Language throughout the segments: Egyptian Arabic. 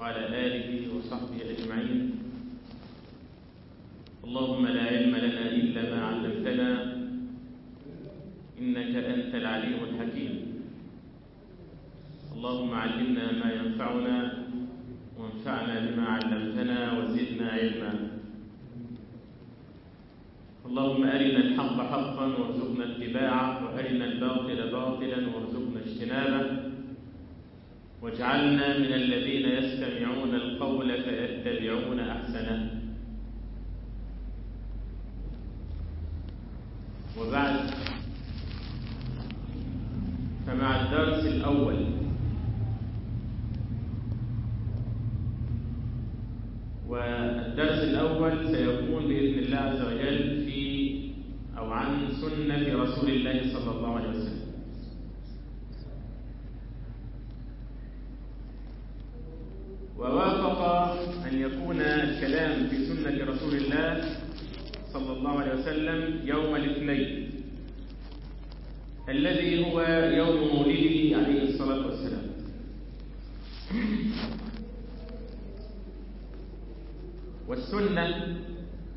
وعلى آله وصحبه أجمعين اللهم لا علم لنا إلا ما علمتنا إنك أنت العليم الحكيم اللهم علمنا ما ينفعنا وانفعنا بما علمتنا وزدنا علما اللهم أرنا الحق حقا وارزقنا اتباعه وأرنا الباطل باطلا وارزقنا اجتنابه واجعلنا من الذين يستمعون القول فيتبعون أحسنه وبعد فمع الدرس الأول والدرس الأول سيكون بإذن الله عز وجل في أو عن سنة رسول الله صلى الله عليه وسلم ووافق أن يكون الكلام في سنة رسول الله صلى الله عليه وسلم يوم الاثنين الذي هو يوم مولده عليه الصلاة والسلام والسنة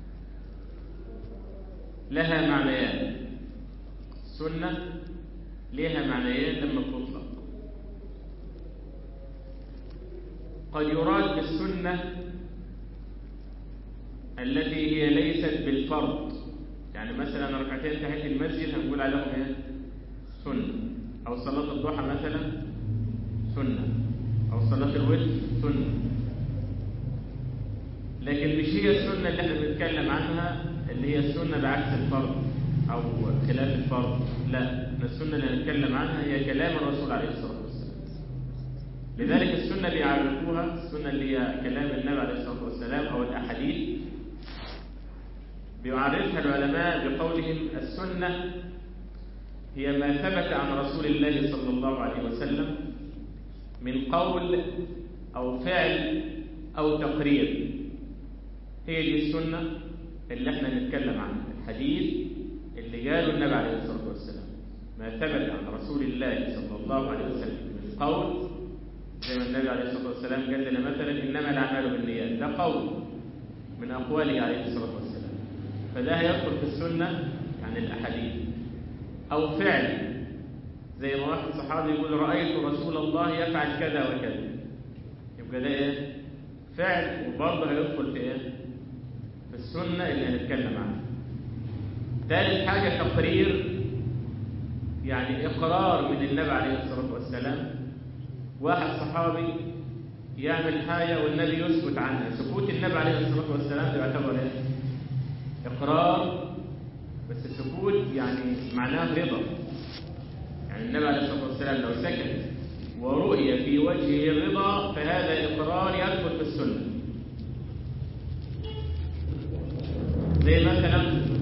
لها معنيان السنة لها معنيان لما تطلق قد يراد بالسنة التي هي ليست بالفرض يعني مثلا ركعتين تحية المسجد هنقول عليهم ايه سنة أو صلاة الضحى مثلا سنة أو صلاة الوتر سنة لكن مش هي السنة اللي احنا بنتكلم عنها اللي هي السنة بعكس الفرض أو خلاف الفرض لا السنة اللي هنتكلم عنها هي كلام الرسول عليه الصلاة والسلام لذلك السنة اللي يعرفوها السنة اللي هي كلام النبي عليه الصلاة والسلام أو الأحاديث بيعرفها العلماء بقولهم السنة هي ما ثبت عن رسول الله صلى الله عليه وسلم من قول أو فعل أو تقرير هي دي السنة اللي احنا نتكلم عنها الحديث اللي قاله النبي عليه الصلاة والسلام ما ثبت عن رسول الله صلى الله عليه وسلم من قول زي ما النبي عليه الصلاة والسلام قال لنا مثلا إنما الأعمال بالنيات ده قول من أقواله عليه الصلاة والسلام فده هيدخل في السنة يعني الأحاديث أو فعل زي ما واحد صحابي يقول رأيت رسول الله يفعل كذا وكذا يبقى ده إيه؟ فعل وبرضه هيدخل في إيه؟ في السنة اللي هنتكلم عنها ثالث حاجة تقرير يعني إقرار من النبي عليه الصلاة والسلام واحد صحابي يعمل حاجة والنبي يسكت عنها سكوت النبي عليه الصلاة والسلام ده يعتبر إيه؟ إقرار بس السكوت يعني معناه رضا يعني النبي عليه الصلاة والسلام لو سكت ورؤي في وجهه الرضا فهذا إقرار يدخل في السنة زي مثلا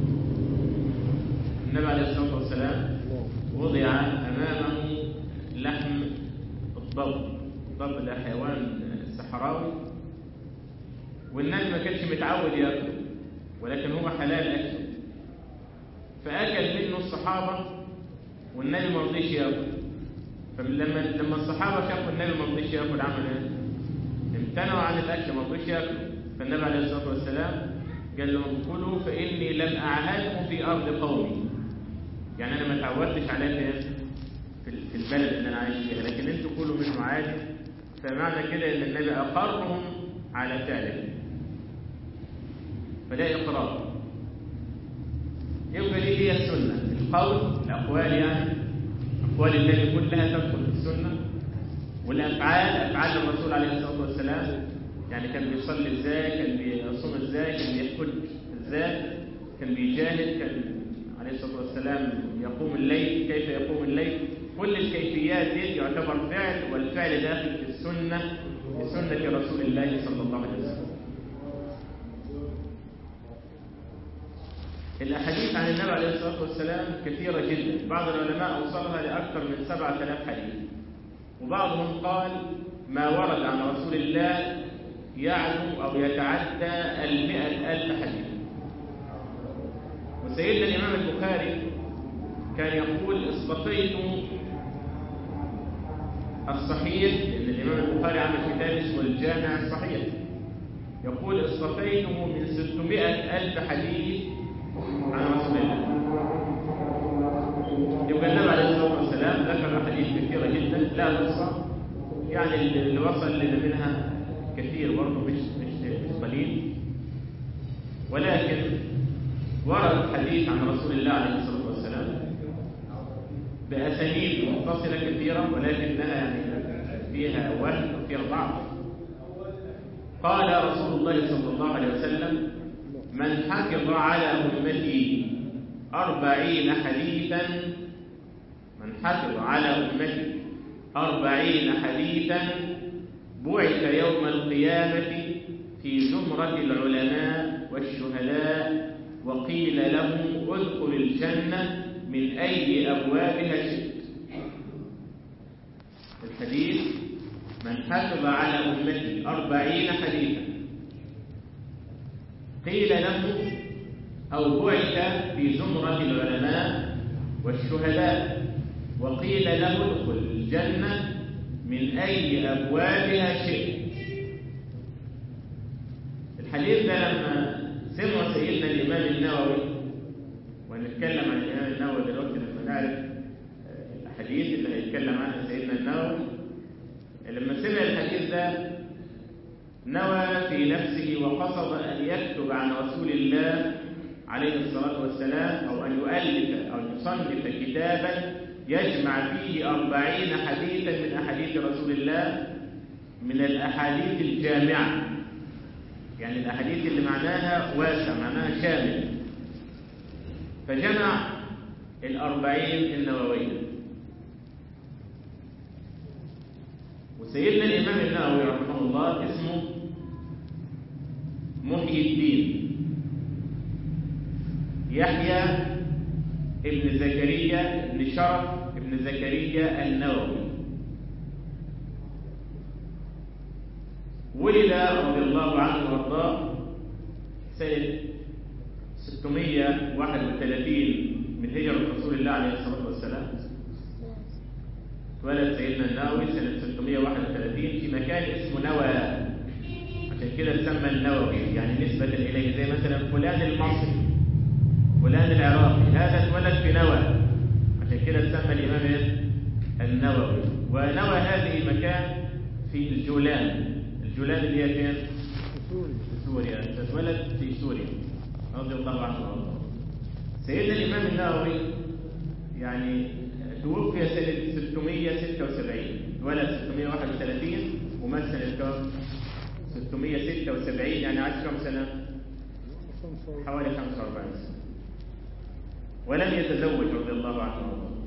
النبي عليه الصلاة والسلام وضع أمامه لحم الضب الضب ده حيوان صحراوي والنبي ما كانش متعود ياكله ولكن هو حلال أكله فأكل منه الصحابة والنبي ما رضيش ياكل فلما لما الصحابة شافوا النبي ما رضيش ياكل عمل ايه؟ امتنعوا عن الأكل ما رضيش ياكلوا فالنبي عليه الصلاة والسلام قال لهم كلوا فإني لم أعهدكم في أرض قومي يعني أنا ما تعودتش عليه في في البلد اللي أنا عايش فيها لكن أنتوا كلوا منه عادي فمعنى كده إن النبي أقرهم على فعله فده إقرار يبقى دي هي السنة القول الأقوال يعني أقوال النبي كلها تدخل في السنة والأفعال أفعال الرسول عليه الصلاة والسلام يعني كان بيصلي ازاي كان بيصوم ازاي كان بيحج ازاي كان بيجاهد كان عليه الصلاة والسلام يقوم الليل كيف يقوم الليل كل الكيفيات دي يعتبر فعل والفعل داخل في السنة في سنة رسول الله صلى الله عليه وسلم الأحاديث عن النبي عليه الصلاة والسلام كثيرة جدا بعض العلماء أوصلها لأكثر من سبعة آلاف حديث وبعضهم قال ما ورد عن رسول الله يعلو أو يتعدى المئة ألف حديث وسيدنا الإمام البخاري كان يقول استطيت الصحيح لأن الإمام البخاري عمل كتاب اسمه الجامع الصحيح يقول اصطفيته من 600 ألف حديث عن رسول الله يبقى النبي عليه الصلاة والسلام ذكر أحاديث كثيرة جدا لا تحصى يعني اللي وصل لنا منها كثير برضه مش مش مش قليل ولكن ورد حديث عن رسول الله عليه الصلاة والسلام بأسانيد متصلة كثيرة ولكنها يعني فيها وهم وفيها ضعف قال رسول الله صلى الله عليه وسلم من حفظ على أمتي أربعين حديثا من حفظ على أمتي أربعين حديثا بعث يوم القيامة في زمرة العلماء والشهداء وقيل له ادخل الجنة من أي أبوابها شئت الحديث من حفظ على أمتي أربعين حديثا قيل له أو بعث في زمرة العلماء والشهداء وقيل له ادخل الجنة من أي أبوابها شئت الحديث ده لما سمع سيدنا الإمام النووي ونتكلم عن الإمام النووي دلوقتي لما نعرف الأحاديث اللي هيتكلم عنها سيدنا النووي لما سمع الحديث ده نوى في نفسه وقصد أن يكتب عن رسول الله عليه الصلاة والسلام أو أن يؤلف أو يصنف كتابا يجمع فيه أربعين حديثا من أحاديث رسول الله من الأحاديث الجامعة يعني الأحاديث اللي معناها واسع معناها شامل فجمع الأربعين النووية وسيدنا الإمام النووي رحمه الله اسمه محيي الدين يحيى ابن زكريا ابن شرف ابن زكريا النووي ولد رضي الله عنه وارضاه سنة 631 من هجرة رسول الله عليه الصلاة والسلام اتولد سيدنا النووي سنة 631 في مكان اسمه نوى عشان كده اتسمى النووي يعني نسبة إليه زي مثلا فلان المصري فلان العراقي هذا اتولد في نوى عشان كده اتسمى الإمام النووي ونوى هذه مكان في الجولان الجولان اللي هي فين؟ في سوريا اتولد في سوريا رضي الله عنه وارضاه سيدنا الإمام النووي يعني توفي سنة 676 اتولد 631 ومات سنة كام؟ 676 يعني عاش كم سنة؟ حوالي 45 سنة ولم يتزوج رضي الله عنه وارضاه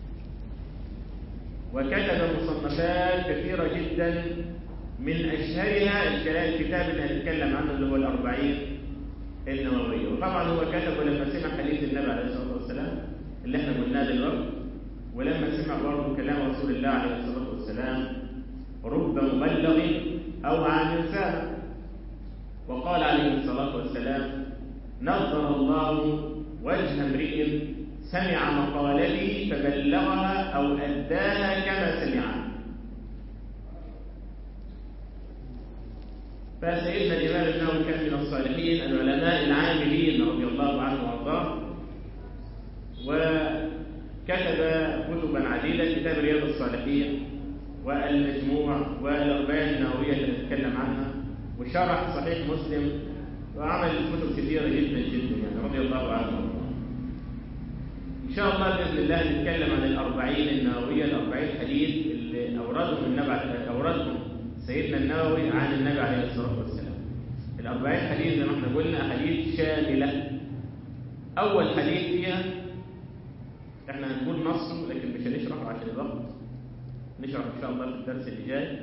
وكتب مصنفات كثيرة جدا من أشهرها الكتاب اللي هنتكلم عنه اللي هو الأربعين النووية وطبعا هو كتبه لما سمع حديث النبي عليه الصلاة والسلام اللي احنا قلناه دلوقتي ولما سمع برضه كلام رسول الله عليه الصلاة والسلام رب مبلغ أو عن سامع وقال عليه الصلاة والسلام نظر الله وجه امرئ سمع مقالتي فبلغها أو أداها كما سمعها فسيدنا الإمام النووي كان من الصالحين العلماء العاملين رضي الله عنه وارضاه وكتب كتبا عديدة كتاب رياض الصالحين والمجموع والأربعين النووية اللي نتكلم عنها وشرح صحيح مسلم وعمل كتب كثيرة جدا جدا يعني رضي الله عنه وارضاه إن شاء الله بإذن الله نتكلم عن الأربعين النووية الأربعين حديث اللي أوردهم النبي أوردهم سيدنا النووي عن النبي عليه الصلاة والسلام الأربعين حديث زي ما احنا قلنا حديث شاملة أول حديث فيها احنا هنقول نصه لكن مش هنشرحه عشان الوقت نشرح إن شاء الله في الدرس اللي جاي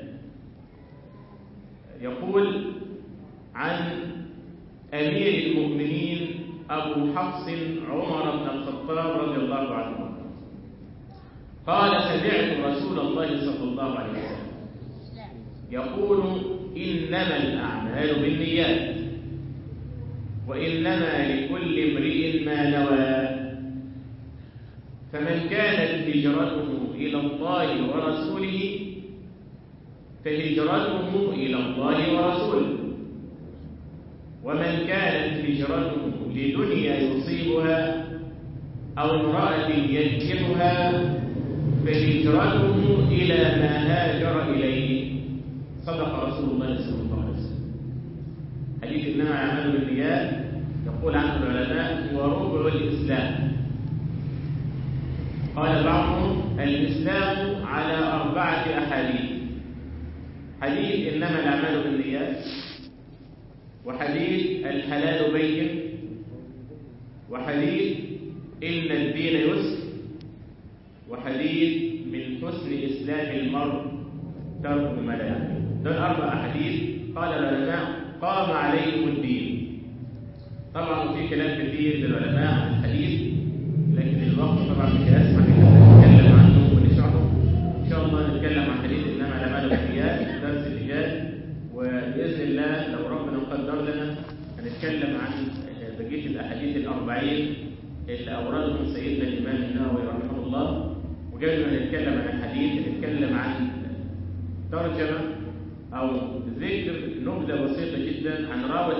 يقول عن أمير المؤمنين أبو حفص عمر بن الخطاب رضي الله عنه قال سمعت رسول الله صلى الله عليه وسلم يقول إنما الأعمال بالنيات وإنما لكل امرئ ما نوى فمن كانت هجرته إلى الله ورسوله فهجرته إلى الله ورسوله ومن كانت هجرته لدنيا يصيبها أو امرأة ينكحها فهجرته إلى ما هاجر إليه صدق رسول الله صلى الله عليه وسلم حديث إنما أعمال بالنيات يقول عنه العلماء هو ربع الإسلام قال بعضهم الإسلام على أربعة أحاديث حديث إنما الأعمال بالنيات وحديث الحلال بين وحديث إن الدين يسر وحديث من حسن إسلام المرء ترك ما لا يعني دول أربع أحاديث قال العلماء قام عليهم الدين طبعا في كلام كثير للعلماء عن الحديث لكن الوقت طبعا مش هيسمح ان نتكلم عنه ونشرحه ان شاء الله نتكلم عن حديث انما الاعمال بالنيات في الدرس اللي جاي وباذن الله لو ربنا قدر لنا هنتكلم عن بقيه الاحاديث الاربعين اللي اوردهم سيدنا الامام النووي رحمه الله وقبل ما نتكلم عن الحديث نتكلم عن ترجمه او ذكر نبذه بسيطه جدا عن راوي